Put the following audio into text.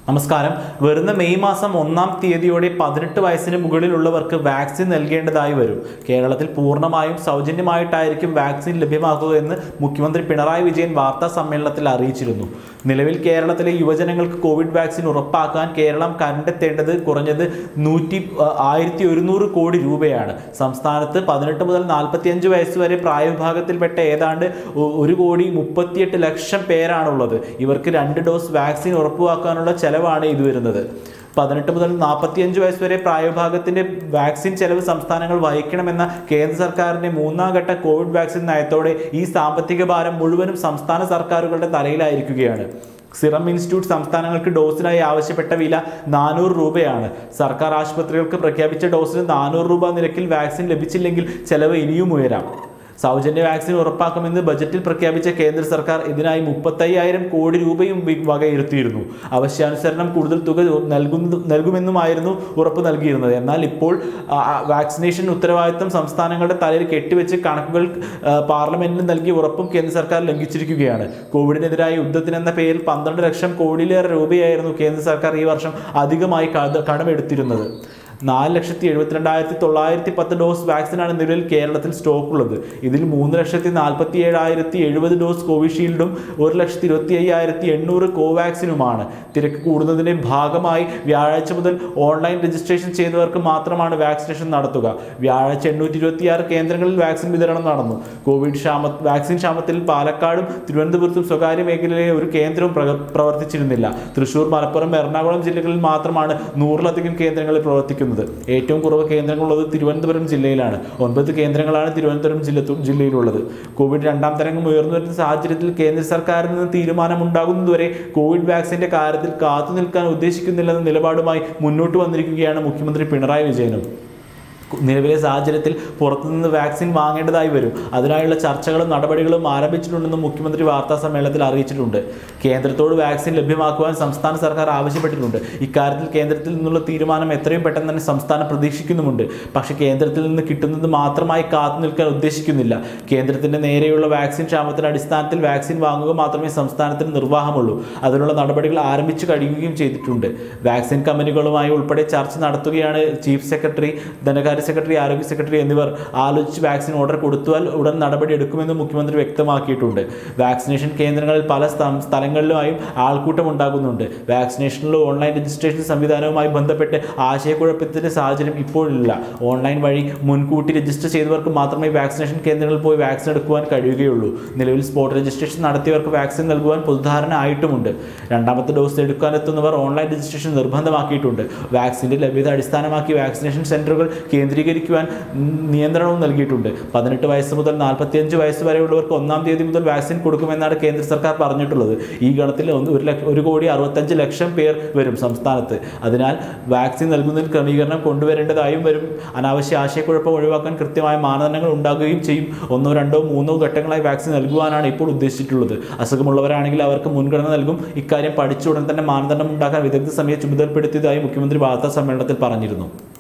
നമസ്കാരം വരുന്ന മെയ് മാസം ഒന്നാം തീയതിയോടെ പതിനെട്ട് വയസ്സിന് മുകളിലുള്ളവർക്ക് വാക്സിൻ നൽകേണ്ടതായി വരും കേരളത്തിൽ പൂർണ്ണമായും സൗജന്യമായിട്ടായിരിക്കും വാക്സിൻ ലഭ്യമാക്കുക എന്ന് മുഖ്യമന്ത്രി പിണറായി വിജയൻ വാർത്താ സമ്മേളനത്തിൽ അറിയിച്ചിരുന്നു നിലവിൽ കേരളത്തിലെ യുവജനങ്ങൾക്ക് കോവിഡ് വാക്സിൻ ഉറപ്പാക്കാൻ കേരളം കണ്ടെത്തേണ്ടത് കുറഞ്ഞത് നൂറ്റി ആയിരത്തി ഒരുന്നൂറ് കോടി രൂപയാണ് സംസ്ഥാനത്ത് പതിനെട്ട് മുതൽ നാൽപ്പത്തിയഞ്ച് വയസ്സ് വരെ പ്രായവിഭാഗത്തിൽപ്പെട്ട ഏതാണ്ട് ഒ- ഒരു കോടി മുപ്പത്തിയെട്ട് ലക്ഷം പേരാണുള്ളത് ഇവർക്ക് രണ്ട് ഡോസ് വാക്സിൻ ഉറപ്പുവാക്കാനുള്ള ചെലവാണ് ഇത് വരുന്നത് പതിനെട്ട് മുതൽ നാൽപ്പത്തിയഞ്ച് വയസ്സ് വരെ പ്രായവിഭാഗത്തിന്റെ വാക്സിൻ ചെലവ് സംസ്ഥാനങ്ങൾ വഹിക്കണമെന്ന കേന്ദ്ര സർക്കാരിന്റെ മൂന്നാം ഘട്ട കോവിഡ് വാക്സിൻ നയത്തോടെ ഈ സാമ്പത്തിക ഭാരം മുഴുവനും സംസ്ഥാന സർക്കാരുകളുടെ തലയിലായിരിക്കുകയാണ് സിറം ഇൻസ്റ്റിറ്റ്യൂട്ട് സംസ്ഥാനങ്ങൾക്ക് ഡോസിനായി ആവശ്യപ്പെട്ട വില നാനൂറ് രൂപയാണ് സർക്കാർ ആശുപത്രികൾക്ക് പ്രഖ്യാപിച്ച ഡോസിന് നാനൂറ് രൂപ നിരക്കിൽ വാക്സിൻ ലഭിച്ചില്ലെങ്കിൽ ചെലവ് ഇനിയും ഉയരാം സൗജന്യ വാക്സിൻ ഉറപ്പാക്കുമെന്ന് ബജറ്റിൽ പ്രഖ്യാപിച്ച കേന്ദ്ര സർക്കാർ ഇതിനായി മുപ്പത്തയ്യായിരം കോടി രൂപയും വി- വകയിരുത്തിയിരുന്നു ആവശ്യാനുസരണം കൂടുതൽ തുക നൽകുന്നു നൽകുമെന്നുമായിരുന്നു ഉറപ്പ് നൽകിയിരുന്നത് എന്നാൽ ഇപ്പോൾ ആ, ആ, വാക്സിനേഷൻ ഉത്തരവാദിത്തം സംസ്ഥാനങ്ങളുടെ തലയിൽ കെട്ടിവെച്ച് കണക്കുകൾ ആ, പാർലമെന്റിന് നൽകിയ ഉറപ്പും കേന്ദ്ര സർക്കാർ ലംഘിച്ചിരിക്കുകയാണ് കോവിഡിനെതിരായ യുദ്ധത്തിനെന്ന പേരിൽ പന്ത്രണ്ട് ലക്ഷം കോടിയിലേറെ രൂപയായിരുന്നു കേന്ദ്ര സർക്കാർ ഈ വർഷം അധികമായി കട- കടമെടുത്തിരുന്നത് നാല് ലക്ഷത്തി എഴുപത്തിരണ്ടായിരത്തി തൊള്ളായിരത്തി പത്ത് ഡോസ് വാക്സിനാണ് നിലവിൽ കേരളത്തിൽ സ്റ്റോക്ക് ഉള്ളത് ഇതിൽ മൂന്ന് ലക്ഷത്തി നാൽപ്പത്തി ഏഴായിരത്തി എഴുപത് ഡോസ് കോവിഷീൽഡും ഒരു ലക്ഷത്തി ഇരുപത്തി അയ്യായിരത്തി എണ്ണൂറ് കോവാക്സിനുമാണ് തിരക്ക് കൂടുന്നതിന്റെ ഭാഗമായി വ്യാഴാഴ്ച മുതൽ ഓൺലൈൻ രജിസ്ട്രേഷൻ ചെയ്തവർക്ക് മാത്രമാണ് വാക്സിനേഷൻ നടത്തുക വ്യാഴാഴ്ച എണ്ണൂറ്റി ഇരുപത്തിയാറ് കേന്ദ്രങ്ങളിൽ വാക്സിൻ വിതരണം നടന്നു കോവിഡ് ക്ഷാമ വാക്സിൻ ക്ഷാമത്തിൽ പാലക്കാടും തിരുവനന്തപുരത്തും സ്വകാര്യ മേഖലയിലെ ഒരു കേന്ദ്രവും പ്രക- പ്രവർത്തിച്ചിരുന്നില്ല തൃശൂർ മലപ്പുറം എറണാകുളം ജില്ലകളിൽ മാത്രമാണ് നൂറിലധികം കേന്ദ്രങ്ങളിൽ പ്രവർത്തിക്കുന്നത് ഏറ്റവും കുറവ് കേന്ദ്രങ്ങളുള്ളത് തിരുവനന്തപുരം ജില്ലയിലാണ് ഒൻപത് കേന്ദ്രങ്ങളാണ് തിരുവനന്തപുരം ജില്ല ജില്ലയിലുള്ളത് കോവിഡ് രണ്ടാം തരംഗം ഉയർന്നു വരുന്ന സാഹചര്യത്തിൽ കേന്ദ്ര സർക്കാരിൽ നിന്ന് തീരുമാനം ഉണ്ടാകുന്നതുവരെ കോവിഡ് വാക്സിന്റെ കാര്യത്തിൽ കാത്തു നിൽക്കാൻ ഉദ്ദേശിക്കുന്നില്ലെന്ന നിലപാടുമായി മുന്നോട്ട് വന്നിരിക്കുകയാണ് മുഖ്യമന്ത്രി പിണറായി വിജയനും നിലവിലെ സാഹചര്യത്തിൽ പുറത്തുനിന്ന് വാക്സിൻ വാങ്ങേണ്ടതായി വരും അതിനായുള്ള ചർച്ചകളും നടപടികളും ആരംഭിച്ചിട്ടുണ്ടെന്നും മുഖ്യമന്ത്രി വാർത്താ സമ്മേളനത്തിൽ അറിയിച്ചിട്ടുണ്ട് കേന്ദ്രത്തോട് വാക്സിൻ ലഭ്യമാക്കുവാൻ സംസ്ഥാന സർക്കാർ ആവശ്യപ്പെട്ടിട്ടുണ്ട് ഇക്കാര്യത്തിൽ കേന്ദ്രത്തിൽ നിന്നുള്ള തീരുമാനം എത്രയും പെട്ടെന്ന് തന്നെ സംസ്ഥാനം പ്രതീക്ഷിക്കുന്നുമുണ്ട് പക്ഷേ കേന്ദ്രത്തിൽ നിന്ന് കിട്ടുന്നത് മാത്രമായി കാത്തു നിൽക്കാൻ ഉദ്ദേശിക്കുന്നില്ല കേന്ദ്രത്തിന്റെ നേരെയുള്ള വാക്സിൻ ക്ഷാമത്തിന്റെ അടിസ്ഥാനത്തിൽ വാക്സിൻ വാങ്ങുക മാത്രമേ സംസ്ഥാനത്തിന് നിർവാഹമുള്ളൂ അതിനുള്ള നടപടികൾ ആരംഭിച്ചു കഴിയുകയും ചെയ്തിട്ടുണ്ട് വാക്സിൻ കമ്പനികളുമായി ഉൾപ്പെടെ ചർച്ച നടത്തുകയാണ് ചീഫ് സെക്രട്ടറി ധനകാര്യ സെക്രട്ടറി ആരോഗ്യ സെക്രട്ടറി എന്നിവർ ആലോചിച്ച് വാക്സിൻ ഓർഡർ കൊടുത്താൽ ഉടൻ നടപടി എടുക്കുമെന്ന് മുഖ്യമന്ത്രി വ്യക്തമാക്കിയിട്ടുണ്ട് വാക്സിനേഷൻ കേന്ദ്രങ്ങളിൽ പല സ്ഥ- സ്ഥലങ്ങളിലുമായും ആൾക്കൂട്ടം ഉണ്ടാകുന്നുണ്ട് വാക്സിനേഷനിലെ ഓൺലൈൻ രജിസ്ട്രേഷൻ സംവിധാനവുമായി ബന്ധപ്പെട്ട് ആശയക്കുഴപ്പത്തിന്റെ സാഹചര്യം ഇപ്പോഴില്ല ഓൺലൈൻ വഴി മുൻകൂട്ടി രജിസ്റ്റർ ചെയ്തവർക്ക് മാത്രമേ വാക്സിനേഷൻ കേന്ദ്രങ്ങളിൽ പോയി വാക്സിൻ എടുക്കുവാൻ കഴിയുകയുള്ളൂ നിലവിൽ സ്പോട്ട് രജിസ്ട്രേഷൻ നടത്തിയവർക്ക് വാക്സിൻ നൽകുവാൻ പൊതുധാരണ ആയിട്ടുമുണ്ട് രണ്ടാമത്തെ ഡോസ് എടുക്കാനെത്തുന്നവർ ഓൺലൈൻ രജിസ്ട്രേഷൻ നിർബന്ധമാക്കിയിട്ടുണ്ട് വാക്സിന്റെ ലഭ്യത അടിസ്ഥാനമാക്കി വാക്സിനേഷൻ സെന്ററുകൾ കേന്ദ്രീകരിക്കുവാൻ ഉം, നിയന്ത്രണവും നൽകിയിട്ടുണ്ട് പതിനെട്ട് വയസ്സ് മുതൽ നാൽപ്പത്തിയഞ്ച് വയസ്സ് വരെയുള്ളവർക്ക് ഒന്നാം തീയതി മുതൽ വാക്സിൻ കൊടുക്കുമെന്നാണ് കേന്ദ്ര സർക്കാർ പറഞ്ഞിട്ടുള്ളത് ഈ ഗണത്തിൽ ഒന്ന് ഒരു ലക്ഷം ഒരു കോടി അറുപത്തഞ്ച് ലക്ഷം പേർ വരും സംസ്ഥാനത്ത് അതിനാൽ വാക്സിൻ നൽകുന്നതിൽ ക്രമീകരണം കൊണ്ടുവരേണ്ടതായും വരും അനാവശ്യ ആശയക്കുഴപ്പം ഒഴിവാക്കാൻ കൃത്യമായ മാനദണ്ഡങ്ങൾ ഉണ്ടാകുകയും ചെയ്യും ഒന്നോ രണ്ടോ മൂന്നോ ഘട്ടങ്ങളായി വാക്സിൻ നൽകുവാനാണ് ഇപ്പോൾ ഉദ്ദേശിച്ചിട്ടുള്ളത് അസുഖമുള്ളവരാണെങ്കിൽ അവർക്ക് മുൻഗണന നൽകും ഇക്കാര്യം പഠിച്ച ഉടൻ തന്നെ മാനദണ്ഡം ഉണ്ടാക്കാൻ വിദഗ്ധ സമിതിയെ ചുമതലപ്പെടുത്തിയതായി മുഖ്യമന്ത്രി വാർത്താ സമ്മേളനത്തിൽ പറഞ്ഞിരുന്നു